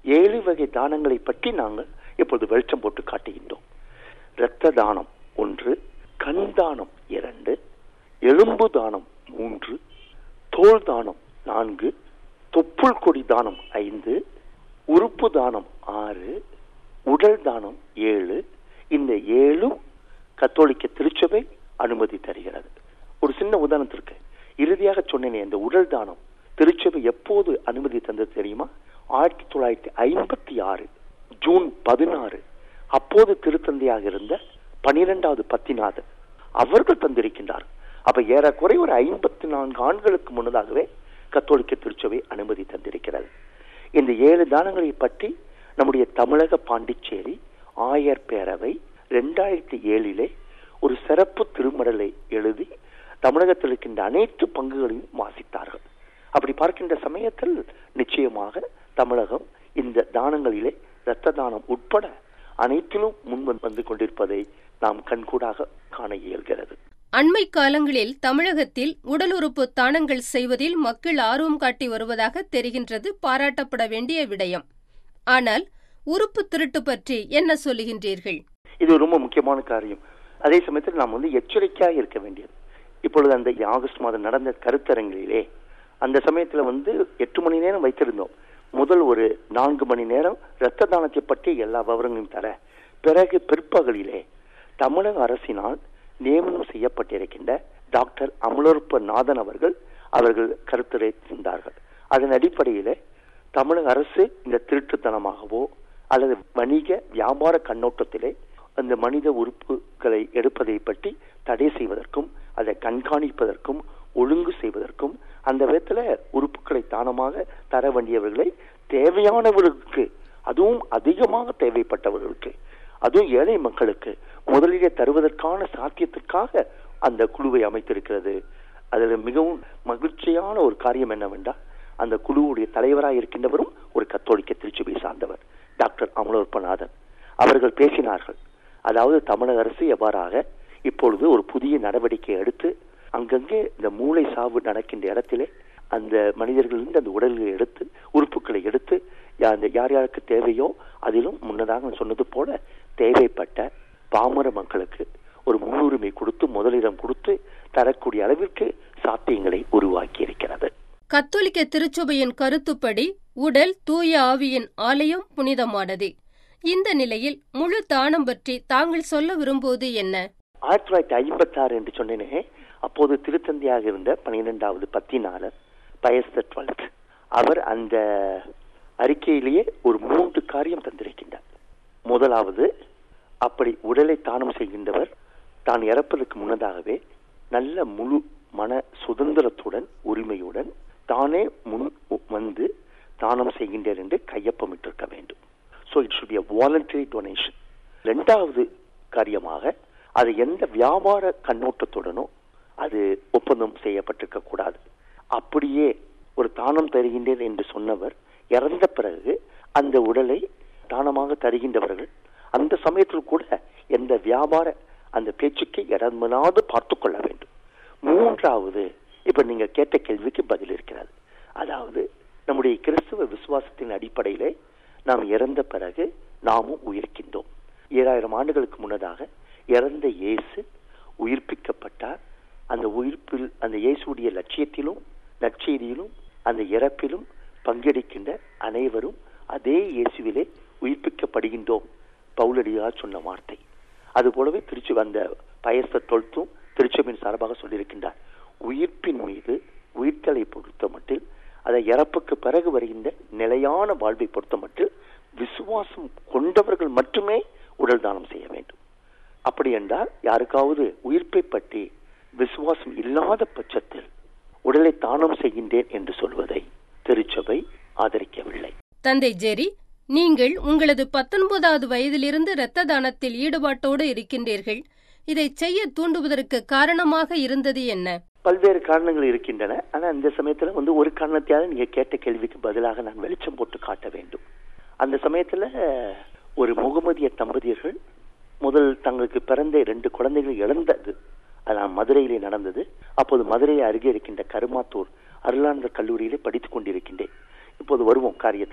ஏழு வகை தானங்களை பற்றி நாங்கள் இப்பொழுது வெளிச்சம் போட்டு காட்டுகின்றோம் இரத்த தானம் ஒன்று கண் தானம் இரண்டு எலும்பு தானம் மூன்று தோல் தானம் நான்கு தொப்புள் கொடி தானம் ஐந்து உறுப்பு தானம் ஆறு உடல் தானம் ஏழு இந்த ஏழும் கத்தோலிக்க திருச்சபை அனுமதி தருகிறது ஒரு சின்ன உதாரணத்திற்கு இறுதியாக சொன்னேனே இந்த உடல் தானம் திருச்சபை எப்போது அனுமதி தந்தது தெரியுமா ஆயிரத்தி தொள்ளாயிரத்தி ஐம்பத்தி ஆறு ஜூன் பதினாறு அப்போது திருத்தந்தையாக இருந்த பனிரெண்டாவது பத்திநாதர் அவர்கள் தந்திருக்கின்றார் அப்ப ஏறக்குறை ஒரு ஐம்பத்தி நான்கு ஆண்டுகளுக்கு முன்னதாகவே கத்தோலிக்க திருச்சபை அனுமதி தந்திருக்கிறது இந்த ஏழு தானங்களை பற்றி நம்முடைய தமிழக பாண்டிச்சேரி ஆயர் பேரவை ரெண்டாயிரத்தி ஏழிலே ஒரு சிறப்பு திருமடலை எழுதி தமிழகத்தில் இருக்கின்ற அனைத்து பங்குகளையும் வாசித்தார்கள் அப்படி பார்க்கின்ற சமயத்தில் நிச்சயமாக தமிழகம் இந்த தானங்களிலே இரத்த தானம் உட்பட அனைத்திலும் முன் வந்து கொண்டிருப்பதை நாம் கண்கூடாக காண இயல்கிறது அண்மை காலங்களில் தமிழகத்தில் உடல் உறுப்பு தானங்கள் செய்வதில் மக்கள் ஆர்வம் காட்டி வருவதாக தெரிகின்றது பாராட்டப்பட வேண்டிய விடயம் ஆனால் உறுப்பு திருட்டு பற்றி என்ன சொல்லுகின்றீர்கள் இது ரொம்ப முக்கியமான காரியம் அதே சமயத்தில் நாம் வந்து எச்சரிக்கையாக இருக்க வேண்டியது இப்பொழுது அந்த ஆகஸ்ட் மாதம் நடந்த கருத்தரங்கிலே அந்த சமயத்துல வந்து எட்டு மணி நேரம் வைத்திருந்தோம் முதல் ஒரு நான்கு மணி நேரம் இரத்த தானத்தை பற்றி எல்லா விவரங்களையும் தர பிறகு பிற்பகலிலே தமிழக அரசினால் நியமனம் செய்யப்பட்டிருக்கின்ற டாக்டர் அமலோற்ப நாதன் அவர்கள் அவர்கள் கருத்துரைத்திருந்தார்கள் அதன் அடிப்படையிலே தமிழக அரசு இந்த திருட்டுத்தனமாகவோ அல்லது வணிக வியாபார கண்ணோட்டத்திலே அந்த மனித உறுப்புகளை எடுப்பதை பற்றி தடை செய்வதற்கும் அதை கண்காணிப்பதற்கும் ஒழுங்கு செய்வதற்கும் அந்த விதத்துல உறுப்புகளை தானமாக தர வேண்டியவர்களை தேவையானவர்களுக்கு அதுவும் அதிகமாக தேவைப்பட்டவர்களுக்கு அதுவும் ஏழை மக்களுக்கு முதலிலே தருவதற்கான சாத்தியத்திற்காக அந்த குழுவை அமைத்திருக்கிறது அதில் மிகவும் மகிழ்ச்சியான ஒரு காரியம் என்னவென்றால் அந்த குழுவுடைய தலைவராக இருக்கின்றவரும் ஒரு கத்தோலிக்க திருச்சபை சார்ந்தவர் டாக்டர் அமலோற்பநாதன் அவர்கள் பேசினார்கள் அதாவது தமிழக அரசு எவ்வாறாக இப்பொழுது ஒரு புதிய நடவடிக்கை எடுத்து அங்கங்கே இந்த மூளை சாவு நடக்கின்ற இடத்திலே அந்த மனிதர்களிருந்து அந்த உடல்களை எடுத்து உறுப்புகளை எடுத்து அந்த யார் யாருக்கு தேவையோ அதிலும் முன்னதாக சொன்னது போல தேவைப்பட்ட பாமர மக்களுக்கு ஒரு முன்னுரிமை கொடுத்து முதலிடம் கொடுத்து தரக்கூடிய அளவிற்கு சாத்தியங்களை உருவாக்கி இருக்கிறது கத்தோலிக்க திருச்சபையின் கருத்துப்படி உடல் தூய ஆவியின் ஆலயம் புனிதமானது இந்த நிலையில் முழு தானம் பற்றி தாங்கள் சொல்ல விரும்புவது என்ன ஆயிரத்தி தொள்ளாயிரத்தி ஐம்பத்தி ஆறு என்று சொன்னேனே அப்போது திருத்தந்தையாக இருந்த பனிரெண்டாவது பத்தினாளர் பயஸ் த டுவெல்த் அவர் அந்த அறிக்கையிலேயே ஒரு மூன்று காரியம் தந்திருக்கின்றார் முதலாவது அப்படி உடலை தானம் செய்கின்றவர் தான் இறப்பதற்கு முன்னதாகவே நல்ல முழு மன சுதந்திரத்துடன் உரிமையுடன் தானே முன் வந்து தானம் செய்கின்றார் என்று கையொப்பமிட்டிருக்க வேண்டும் so it should be voluntary donation ரெண்டாவது காரியமாக அது எந்த வியாபார கண்ணோட்டத்துடனோ அது ஒப்பந்தம் செய்யப்பட்டிருக்க கூடாது அப்படியே ஒரு தானம் தருகின்றேன் என்று சொன்னவர் இறந்த பிறகு அந்த உடலை தானமாக தருகின்றவர்கள் அந்த சமயத்தில் கூட எந்த வியாபார அந்த பேச்சுக்கு இடமில்லாது பார்த்து கொள்ள வேண்டும் மூன்றாவது இப்ப நீங்க கேட்ட கேள்விக்கு பதில் இருக்கிறது அதாவது நம்முடைய கிறிஸ்துவ விசுவாசத்தின் அடிப்படையிலே நாம் இறந்த பிறகு நாமும் உயிர்க்கின்றோம் ஏழாயிரம் ஆண்டுகளுக்கு முன்னதாக இறந்த இயேசு உயிர்ப்பிக்கப்பட்டார் அந்த உயிர்ப்பில் அந்த இயேசுடைய லட்சியத்திலும் நற்செய்தியிலும் அந்த இறப்பிலும் பங்கெடுக்கின்ற அனைவரும் அதே இயேசுவிலே உயிர்ப்பிக்கப்படுகின்றோம் பவுலடியா சொன்ன வார்த்தை அது போலவே திருச்சி அந்த பயச தொல்த்தும் திருச்சபின் சார்பாக சொல்லியிருக்கின்றார் உயிர்ப்பின் மீது உயிர்த்தலை பொறுத்த மட்டில் அதை இறப்புக்கு பிறகு வருகின்ற நிலையான வாழ்வை பொறுத்த மட்டில் விசுவாசம் கொண்டவர்கள் மட்டுமே உடல் தானம் செய்ய வேண்டும் அப்படி என்றால் யாருக்காவது உயிர்ப்பை பற்றி விசுவாசம் இல்லாத பட்சத்தில் உடலை தானம் செய்கின்றேன் என்று சொல்வதை திருச்சபை ஆதரிக்கவில்லை தந்தை ஜெரி நீங்கள் உங்களது பத்தொன்பதாவது வயதிலிருந்து இரத்த தானத்தில் ஈடுபாட்டோடு இருக்கின்றீர்கள் இதை செய்ய தூண்டுவதற்கு காரணமாக இருந்தது என்ன பல்வேறு காரணங்கள் இருக்கின்றன ஆனா இந்த சமயத்துல வந்து ஒரு காரணத்தையாவது நீங்க கேட்ட கேள்விக்கு பதிலாக நான் வெளிச்சம் போட்டு காட்ட வேண்டும் அந்த சமயத்துல ஒரு முகமதிய தம்பதியர்கள் முதல் தங்களுக்கு பிறந்த இரண்டு குழந்தைகள் இழந்தது அதான் மதுரையிலே நடந்தது அப்போது மதுரை அருகே இருக்கின்ற கருமாத்தூர் அருளானந்தர் கல்லூரியிலே படித்துக் கொண்டிருக்கின்றேன் இப்போது வருவோம் காரியத்திற்கு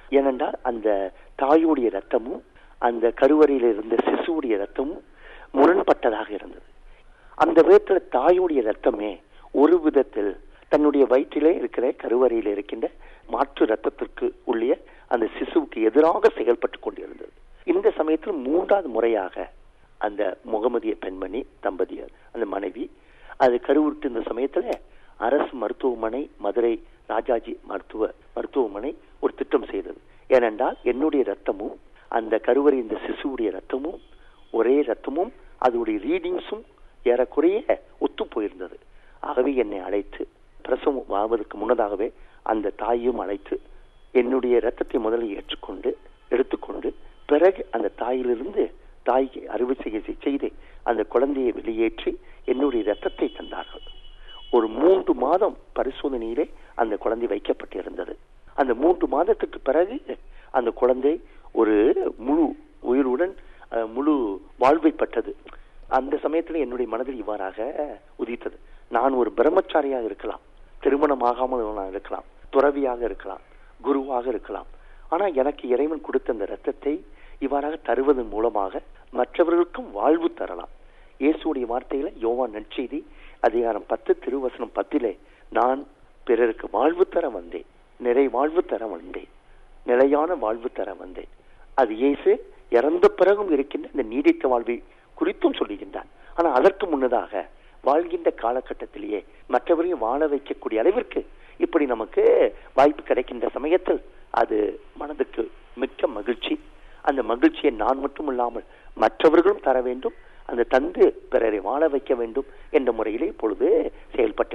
ஏனென்றால் அந்த தாயுடைய ரத்தமும் அந்த கருவறையில் இருந்த சிசுவுடைய ரத்தமும் முரண்பட்டதாக இருந்தது அந்த விதத்துல தாயுடைய ரத்தமே ஒரு விதத்தில் தன்னுடைய வயிற்றிலே இருக்கிற கருவறையில் இருக்கின்ற மாற்று ரத்தத்திற்கு உள்ளே அந்த சிசுவுக்கு எதிராக செயல்பட்டு கொண்டிருந்தது இந்த சமயத்தில் மூன்றாவது முறையாக அந்த முகமதிய பெண்மணி தம்பதியர் அந்த மனைவி அது கருவுற்று இந்த சமயத்துல அரசு மருத்துவமனை மதுரை ராஜாஜி மருத்துவ மருத்துவமனை ஒரு திட்டம் செய்தது ஏனென்றால் என்னுடைய ரத்தமும் அந்த கருவறை இந்த சிசுவுடைய ரத்தமும் ஒரே ரத்தமும் அதனுடைய ரீடிங்ஸும் ஏறக்குறைய ஒத்து போயிருந்தது ஆகவே என்னை அழைத்து பிரசவம் ஆவதற்கு முன்னதாகவே அந்த தாயையும் அழைத்து என்னுடைய ரத்தத்தை முதலில் ஏற்றுக்கொண்டு எடுத்துக்கொண்டு பிறகு அந்த தாயிலிருந்து தாய்க்கு அறுவை சிகிச்சை செய்து அந்த குழந்தையை வெளியேற்றி என்னுடைய ரத்தத்தை தந்தார்கள் ஒரு மூன்று மாதம் பரிசோதனையிலே அந்த குழந்தை வைக்கப்பட்டிருந்தது அந்த மூன்று மாதத்துக்கு பிறகு அந்த குழந்தை ஒரு முழு உயிருடன் முழு வாழ்வை பெற்றது அந்த சமயத்தில் என்னுடைய மனதில் இவ்வாறாக உதித்தது நான் ஒரு பிரம்மச்சாரியாக இருக்கலாம் திருமணம் ஆகாமல் நான் இருக்கலாம் துறவியாக இருக்கலாம் குருவாக இருக்கலாம் ஆனா எனக்கு இறைவன் கொடுத்த அந்த ரத்தத்தை இவ்வாறாக தருவதன் மூலமாக மற்றவர்களுக்கும் வாழ்வு தரலாம் இயேசுடைய வார்த்தையில யோவான் நற்செய்தி அதிகாரம் பத்து திருவசனம் பத்திலே நான் பிறருக்கு வாழ்வு தர வந்தேன் நிறை வாழ்வு தர வந்தேன் நிலையான வாழ்வு தர வந்தேன் அது இயேசு இறந்த பிறகும் இருக்கின்ற இந்த நீடித்த வாழ்வை குறித்தும் சொல்லுகின்றான் ஆனா அதற்கு முன்னதாக வாழ்கின்ற காலகட்டத்திலேயே மற்றவரையும் வாழ வைக்கக்கூடிய அளவிற்கு இப்படி நமக்கு வாய்ப்பு கிடைக்கின்ற சமயத்தில் அது மனதுக்கு மிக்க மகிழ்ச்சி அந்த மகிழ்ச்சியை நான் மட்டும் இல்லாமல் மற்றவர்களும் தர வேண்டும் அந்த தந்து பிறரை வாழ வைக்க வேண்டும் என்ற முறையிலே இப்பொழுது செயல்பட்டு